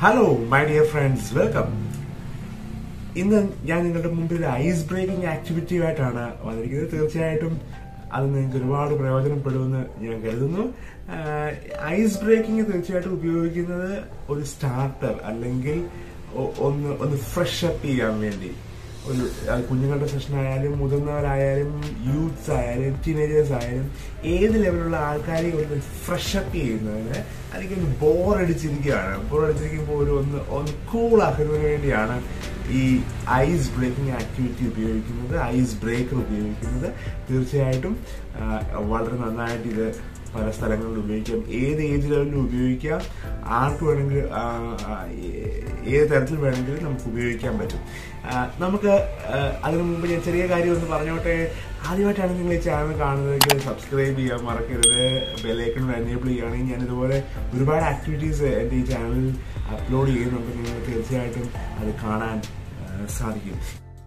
hello my dear friends welcome ഇന്ന് ഞാൻ നിങ്ങളുടെ മുമ്പിൽ ഒരു ഐസ് ബ്രേക്കിംഗ് ആക്ടിവിറ്റിയുമായിട്ടാണ് വന്നിരിക്കുന്നത് തീർച്ചയായിട്ടും അത് നിങ്ങൾക്ക് ഒരുപാട് പ്രയോജനപ്പെടുമെന്ന് ഞാൻ കരുതുന്നു ഐസ് ബ്രേക്കിംഗ് തീർച്ചയായിട്ടും ഉപയോഗിക്കുന്നത് ഒരു സ്റ്റാർട്ടർ അല്ലെങ്കിൽ ഒ- ഒന്ന് ഒന്ന് ഫ്രഷ് അപ്പ് ചെയ്യാൻ വേണ്ടി ഒരു അത് കുഞ്ഞുങ്ങളുടെ സെഷൻ ആയാലും മുതിർന്നവരായാലും യൂത്ത്സ് ആയാലും ടീനേജേഴ്സ് ആയാലും ഏത് ലെവലുള്ള ആൾക്കാരെ ഒന്ന് ഫ്രഷ് അപ്പ് ചെയ്യുന്നതിന് അല്ലെങ്കിൽ ഒന്ന് ബോർ അടിച്ചിരിക്കുകയാണ് ബോർ അടിച്ചിരിക്കുമ്പോൾ ഒരു ഒന്ന് ഒന്ന് കൂൾ ആക്കുന്നതിന് വേണ്ടിയാണ് ഈ ഐസ് ബ്രേക്കിംഗ് ആക്ടിവിറ്റി ഉപയോഗിക്കുന്നത് ഐസ് ബ്രേക്കർ ഉപയോഗിക്കുന്നത് തീർച്ചയായിട്ടും ആ, വളരെ നന്നായിട്ട് ഇത് പല സ്ഥലങ്ങളിൽ ഉപയോഗിക്കാം ഏത് ഏജ് ലെവലിലും ഉപയോഗിക്കാം ആർക്ക് വേണമെങ്കിലും ആ, ആ, ഏ- ഏത് തരത്തിൽ വേണമെങ്കിലും നമുക്ക് ഉപയോഗിക്കാൻ പറ്റും ആ, നമുക്ക് ആ, അതിനു മുമ്പ് ഞാൻ ചെറിയ കാര്യം ഒന്ന് പറഞ്ഞോട്ടെ ആദ്യമായിട്ടാണ് നിങ്ങൾ ഈ ചാനൽ കാണുന്നതെങ്കിൽ സബ്സ്ക്രൈബ് ചെയ്യാൻ മറക്കരുത് ബെല്ലൈക്കൺ എനേബിൾ ചെയ്യുകയാണെങ്കിൽ ഞാൻ ഇതുപോലെ ഒരുപാട് ആക്ടിവിറ്റീസ് എൻ്റെ ഈ ചാനലിൽ അപ്ലോഡ് ചെയ്യുന്നുണ്ട് നിങ്ങൾ തീർച്ചയായിട്ടും അത് കാണാൻ ആ, സാധിക്കും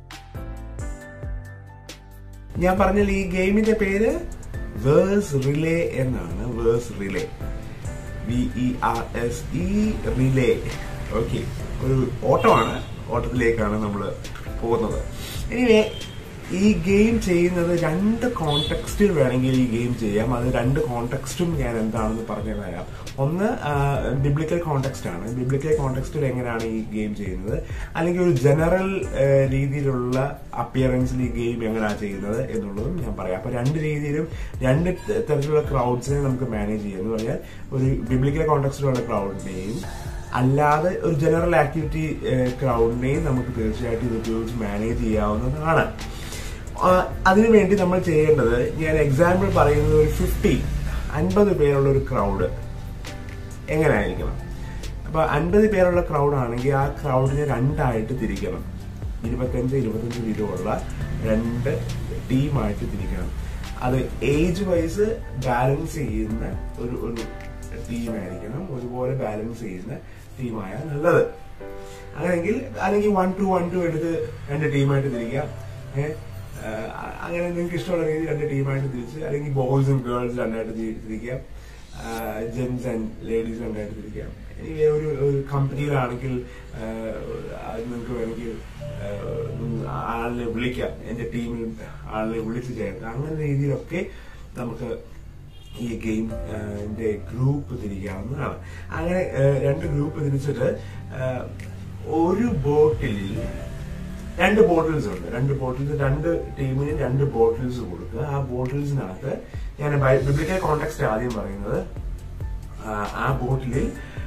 ഞാൻ പറഞ്ഞാൽ ഈ ഗെയിമിന്റെ പേര് വേഴ്സ് റിലേ എന്നാണ് verse relay V E R S E relay okay ഒരു ഓട്ടമാണ് ഓട്ടത്തിലേക്കാണ് നമ്മൾ പോകുന്നത് എനിവേ ഈ ഗെയിം ചെയ്യുന്നത് രണ്ട് കോണ്ടെക്സ്റ്റിൽ വേണമെങ്കിൽ ഈ ഗെയിം ചെയ്യാം അത് രണ്ട് കോണ്ടെക്സ്റ്റും ഞാൻ എന്താണെന്ന് പറഞ്ഞു തരാം ഒന്ന് ബിബ്ലിക്കൽ കോണ്ടെക്സ്റ്റ് ആണ് ബിബ്ലിക്കൽ കോണ്ടെക്സ്റ്റിൽ എങ്ങനെയാണ് ഈ ഗെയിം ചെയ്യുന്നത് അല്ലെങ്കിൽ ഒരു ജനറൽ രീതിയിലുള്ള അപ്പിയറൻസിൽ ഈ ഗെയിം എങ്ങനെയാണ് ചെയ്യുന്നത് എന്നുള്ളതും ഞാൻ പറയാം അപ്പൊ രണ്ട് രീതിയിലും രണ്ട് ത- തരത്തിലുള്ള ക്രൗഡ്സിനെ നമുക്ക് മാനേജ് ചെയ്യാം എന്ന് പറഞ്ഞാൽ ഒരു ബിബ്ലിക്കൽ കോണ്ടെക്സ്റ്റിലുള്ള ക്രൗഡിനെയും അല്ലാതെ ഒരു ജനറൽ ആക്ടിവിറ്റി ക്രൗഡിനെയും നമുക്ക് തീർച്ചയായിട്ടും ഇത് ഉപയോഗിച്ച് മാനേജ് ചെയ്യാവുന്നതാണ് ആ, അതിനുവേണ്ടി നമ്മൾ ചെയ്യേണ്ടത് ഞാൻ എക്സാമ്പിൾ പറയുന്നത് ഒരു ഫിഫ്റ്റി അൻപത് പേരുള്ള ഒരു ക്രൗഡ് എങ്ങനെയായിരിക്കണം അപ്പൊ അൻപത് പേരുള്ള ക്രൗഡ് ആണെങ്കിൽ ആ ക്രൗഡിനെ രണ്ടായിട്ട് തിരിക്കണം ഇരുപത്തഞ്ച് ഇരുപത്തഞ്ച് വീതമുള്ള രണ്ട് ടീമായിട്ട് തിരിക്കണം അത് ഏജ് വൈസ് ബാലൻസ് ചെയ്യുന്ന ഒരു ഒരു ടീമായിരിക്കണം ഒരുപോലെ ബാലൻസ് ചെയ്യുന്ന ടീമായാൽ നല്ലത് അങ്ങനെങ്കിൽ അല്ലെങ്കിൽ വൺ ടു വൺ ടു എടുത്ത് രണ്ട് ടീമായിട്ട് തിരിക്കാം ഏഹ് അങ്ങനെ നിങ്ങൾക്ക് ഇഷ്ടമുള്ള രീതിയിൽ രണ്ട് ടീമായിട്ട് തിരിച്ച് അല്ലെങ്കിൽ ബോയ്സും ഗേൾസ് രണ്ടായിട്ട് തി- തിരിക്കാം ജെൻസ് ആൻഡ് ലേഡീസ് രണ്ടായിട്ട് തിരിക്കാം ഇനി ഒരു ഒരു കമ്പനിയിലാണെങ്കിൽ അത് നിങ്ങൾക്ക് വേണമെങ്കിൽ ആ, ഉം, ആളിനെ വിളിക്കാം എന്റെ ടീമിൽ ആളിനെ വിളിച്ച് ചേർക്കാം അങ്ങനെ രീതിയിലൊക്കെ നമുക്ക് ഈ ഗെയിം ഗ്രൂപ്പ് തിരിക്കാവുന്നതാണ് അങ്ങനെ ആ, രണ്ട് ഗ്രൂപ്പ് തിരിച്ചിട്ട് ആ, ഒരു ബോട്ടിൽ രണ്ട് ബോട്ടിൽസ് ഉണ്ട് രണ്ട് ബോട്ടിൽസ് രണ്ട് ടീമിന് രണ്ട് ബോട്ടിൽസ് കൊടുക്കുക ആ ബോട്ടിൽസിനകത്ത് ഞാൻ ബിബ്ലിക്കൽ കോണ്ടെക്സ്റ്റ് ആദ്യം പറയുന്നത് ആ, ആ ബോട്ടിലിൽ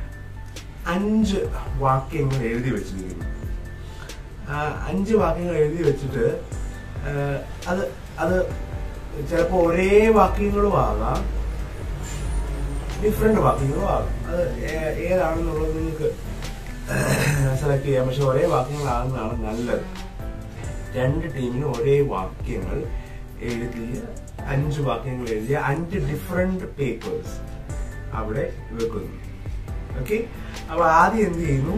അഞ്ച് വാക്യങ്ങൾ എഴുതി വെച്ചിരിക്കുന്നു ആ, അഞ്ച് വാക്യങ്ങൾ എഴുതി വെച്ചിട്ട് ആ, അത് അത് ചിലപ്പോ ഒരേ വാക്യങ്ങളും ആകാം ഡിഫറെന്റ് വാക്യങ്ങളും ആകും അത് ഏ- ഏതാണെന്നുള്ളത് നിങ്ങൾക്ക് സെലക്ട് ചെയ്യാം പക്ഷെ ഒരേ വാക്യങ്ങളാകുന്നതാണ് നല്ലത് രണ്ട് ടീമിനും ഒരേ വാക്യങ്ങൾ എഴുതിയ അഞ്ച് വാക്യങ്ങൾ എഴുതിയ അഞ്ച് ഡിഫറെന്റ് പേപ്പേഴ്സ് അവിടെ വെക്കുന്നു ഓക്കെ അപ്പൊ ആദ്യം എന്ത് ചെയ്യുന്നു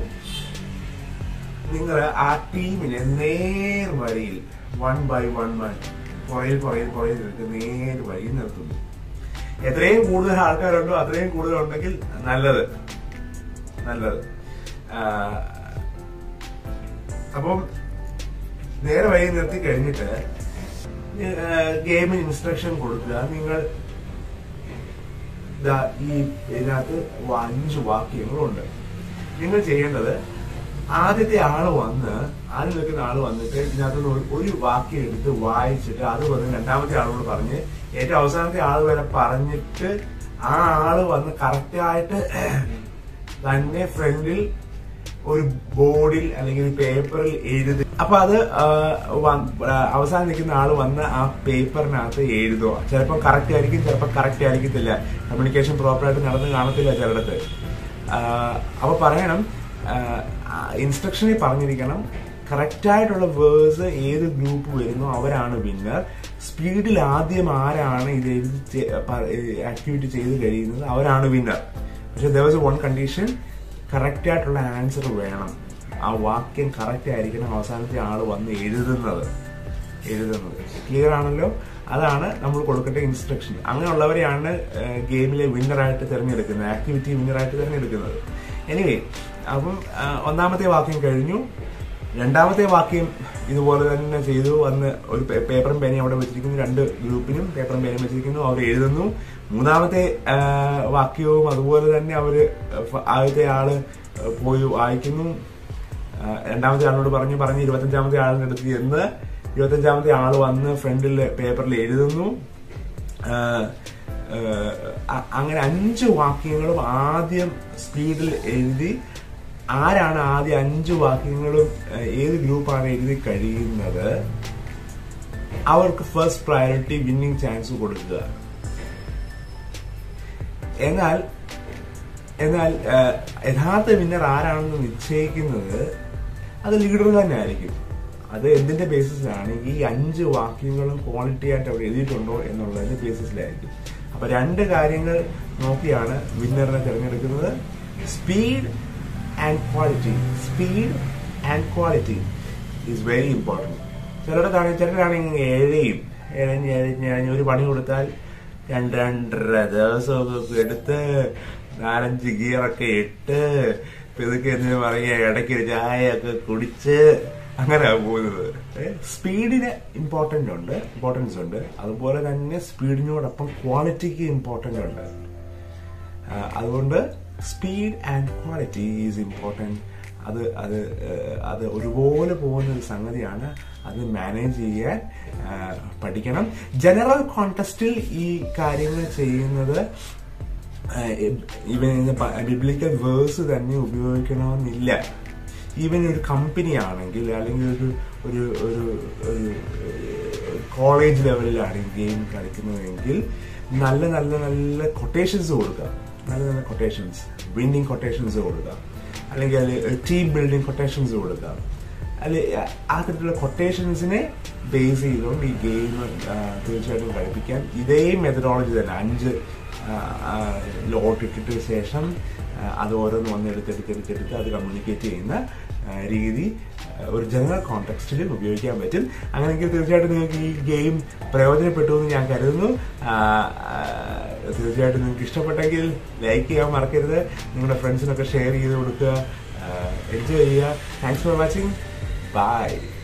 നിങ്ങൾ ആ ടീമിനെ നേർ വരിയിൽ വൺ ബൈ വൺ ബൈ പുറയിൽ പുറയിൽ പുറയിൽ നിർത്തി നേർ വരിയിൽ നിർത്തുന്നു എത്രയും കൂടുതൽ ആൾക്കാരുണ്ടോ അത്രയും കൂടുതൽ ഉണ്ടെങ്കിൽ നല്ലത് നല്ലത് ആ, അപ്പം നേരെ വഴി നിർത്തി കഴിഞ്ഞിട്ട് ഗെയിമിന് ഇൻസ്ട്രക്ഷൻ കൊടുക്കുക നിങ്ങൾ ദാ ഈ ഇതിനകത്ത് അഞ്ച് വാക്യങ്ങളുണ്ട് നിങ്ങൾ ചെയ്യേണ്ടത് ആദ്യത്തെ ആള് വന്ന് ആദ്യം നിൽക്കുന്ന ആള് വന്നിട്ട് ഇതിനകത്ത് നിന്ന് ഒരു- ഒരു വാക്യം എടുത്ത് വായിച്ചിട്ട് അത് വന്ന് രണ്ടാമത്തെ ആളോട് പറഞ്ഞ് ഏറ്റവും അവസാനത്തെ ആള് വരെ പറഞ്ഞിട്ട് ആ ആള് വന്ന് കറക്റ്റായിട്ട് തന്നെ ഫ്രണ്ടിൽ ഒരു ബോർഡിൽ അല്ലെങ്കിൽ ഒരു പേപ്പറിൽ എഴുതി അപ്പൊ അത് ആ, വ- ആ, അവസാനം നിൽക്കുന്ന ആള് വന്ന് ആ പേപ്പറിനകത്ത് എഴുതുക ചിലപ്പോൾ കറക്റ്റ് ആയിരിക്കും ചിലപ്പോൾ കറക്റ്റ് ആയിരിക്കത്തില്ല കമ്മ്യൂണിക്കേഷൻ പ്രോപ്പറായിട്ട് നടന്ന് കാണത്തില്ല ചിലയിടത്ത് ആ, അപ്പൊ പറയണം ഇൻസ്ട്രക്ഷനിൽ പറഞ്ഞിരിക്കണം കറക്റ്റ് ആയിട്ടുള്ള വേഴ്സ് ഏത് ഗ്രൂപ്പ് വരുന്നോ അവരാണ് വിന്നർ സ്പീഡിൽ ആദ്യം ആരാണ് ഇത് എഴുതി ആക്ടിവിറ്റി ചെയ്ത് കഴിയുന്നത് അവരാണ് വിന്നർ പക്ഷെ there was one condition correct ആയിട്ടുള്ള ആൻസർ വേണം ആ വാക്യം കറക്റ്റ് ആയിരിക്കണം അവസാനത്തെ ആള് വന്ന് എഴുതുന്നത് എഴുതുന്നത് ക്ലിയർ ആണല്ലോ അതാണ് നമ്മൾ കൊടുക്കേണ്ട ഇൻസ്ട്രക്ഷൻ അങ്ങനെയുള്ളവരെയാണ് ഗെയിമിലെ വിന്നറായിട്ട് തിരഞ്ഞെടുക്കുന്നത് ആക്ടിവിറ്റി വിന്നറായിട്ട് തിരഞ്ഞെടുക്കുന്നത് എനിവേ അപ്പം ആ, ഒന്നാമത്തെ വാക്യം കഴിഞ്ഞു രണ്ടാമത്തെ വാക്യം ഇതുപോലെ തന്നെ ചെയ്തു വന്ന് ഒരു പേ- പേപ്പറും പേനയും അവിടെ വെച്ചിരിക്കുന്നു രണ്ട് ഗ്രൂപ്പിനും പേപ്പറും പേനയും വെച്ചിരിക്കുന്നു അവർ എഴുതുന്നു മൂന്നാമത്തെ ആ, വാക്യവും അതുപോലെ തന്നെ അവര് ഫ- ആദ്യത്തെ ആള് പോയി വായിക്കുന്നു ആ, രണ്ടാമത്തെ ആളിനോട് പറഞ്ഞു പറഞ്ഞ് ഇരുപത്തഞ്ചാമത്തെ ആളിന്റെ അടുത്ത് ചെന്ന് ഇരുപത്തഞ്ചാമത്തെ ആള് വന്ന് ഫ്രണ്ടിൽ പേപ്പറിൽ എഴുതുന്നു ആ, ആ, അ- അങ്ങനെ അഞ്ച് വാക്യങ്ങളും ആദ്യം സ്പീഡിൽ എഴുതി ആരാണ് ആദ്യം അഞ്ച് വാക്യങ്ങളും ആ, ഏത് ഗ്രൂപ്പാണ് എഴുതി കഴിയുന്നത് അവർക്ക് ഫസ്റ്റ് പ്രയോറിറ്റി വിന്നിങ് ചാൻസ് കൊടുക്കുക എന്നാൽ എന്നാൽ ആ, യഥാർത്ഥ വിന്നർ ആരാണെന്ന് നിശ്ചയിക്കുന്നത് അത് ലീഡർ തന്നെ ആയിരിക്കും അത് എന്തിന്റെ ബേസിസിലാണ് ഈ അഞ്ച് വാക്യങ്ങളും ക്വാളിറ്റി ആയിട്ട് അവിടെ എഴുതിയിട്ടുണ്ടോ എന്നുള്ളതിന്റെ ബേസിസിലായിരിക്കും അപ്പൊ രണ്ട് കാര്യങ്ങൾ നോക്കിയാണ് വിന്നറിനെ തിരഞ്ഞെടുക്കുന്നത് speed and quality speed and quality is very important ചിലയിടത്താണ് ചിലരാണെങ്കിൽ ഏഴയും ഏഴഞ്ഞ് ഏഴഞ്ഞ് ഏഴഞ്ഞ് ഒരു പണി കൊടുത്താൽ രണ്ട് രണ്ടര ദിവസമൊക്കെ എടുത്ത് നാലഞ്ച് ഗിയറൊക്കെ ഇട്ട് ഇതൊക്കെ എന്തിനു പറയുക ഇടയ്ക്ക് ഒരു ചായയൊക്കെ കുടിച്ച് അങ്ങനെ പോകുന്നത് സ്പീഡിന് ഇമ്പോർട്ടന്റ് ഉണ്ട് ഇമ്പോർട്ടൻസ് ഉണ്ട് അതുപോലെ തന്നെ സ്പീഡിനോടൊപ്പം ക്വാളിറ്റിക്ക് ഇമ്പോർട്ടന്റ് ഉണ്ട് ആ, അതുകൊണ്ട് speed and quality is important അത് അത് ഏഹ്, അത് ഒരുപോലെ പോകുന്ന ഒരു സംഗതിയാണ് അത് മാനേജ് ചെയ്യാൻ ആ, പഠിക്കണം ജനറൽ കോൺടെസ്റ്റിൽ ഈ കാര്യങ്ങൾ ചെയ്യുന്നത് ഇവൻ ബിബ്ലിക്കൽ വേഴ്സ് തന്നെ ഉപയോഗിക്കണമെന്നില്ല ഈവൻ ഒരു കമ്പനി ആണെങ്കിൽ അല്ലെങ്കിൽ ഒരു ഒരു ഒരു ഒരു കോളേജ് ലെവലിലാണ് ഈ ഗെയിം കളിക്കുന്നതെങ്കിൽ നല്ല നല്ല നല്ല കൊട്ടേഷൻസ് കൊടുക്കുക നല്ല നല്ല കൊട്ടേഷൻസ് വിന്നിങ് കൊട്ടേഷൻസ് കൊടുക്കുക അല്ലെങ്കിൽ അതിൽ ടീം ബിൽഡിംഗ് കൊട്ടേഷൻസ് കൊടുക്കുക അല്ലെ ആ തരത്തിലുള്ള കൊട്ടേഷൻസിനെ ബേസ് ചെയ്തുകൊണ്ട് ഈ ഗെയിം തീർച്ചയായിട്ടും കളിപ്പിക്കാം ഇതേ മെത്തഡോളജി തന്നെ അഞ്ച് ലോട്ട് ഇട്ടിട്ട് ശേഷം ആ, അത് ഓരോന്ന് വന്ന് എടുത്തെടുത്തെടുത്തെടുത്ത് അത് കമ്മ്യൂണിക്കേറ്റ് ചെയ്യുന്ന ആ, രീതി ആ, ഒരു ജനറൽ കോണ്ടെക്സ്റ്റിൽ ഉപയോഗിക്കാൻ പറ്റും അങ്ങനെയെങ്കിൽ തീർച്ചയായിട്ടും നിങ്ങൾക്ക് ഈ ഗെയിം പ്രയോജനപ്പെട്ടു എന്ന് ഞാൻ കരുതുന്നു ആ, ആ, തീർച്ചയായിട്ടും നിങ്ങൾക്ക് ഇഷ്ടപ്പെട്ടെങ്കിൽ ലൈക്ക് ചെയ്യാൻ മറക്കരുത് നിങ്ങളുടെ ഫ്രണ്ട്സിനൊക്കെ ഷെയർ ചെയ്ത് കൊടുക്കുക എൻജോയ് ചെയ്യുക താങ്ക്സ് ഫോർ വാച്ചിങ് ബൈ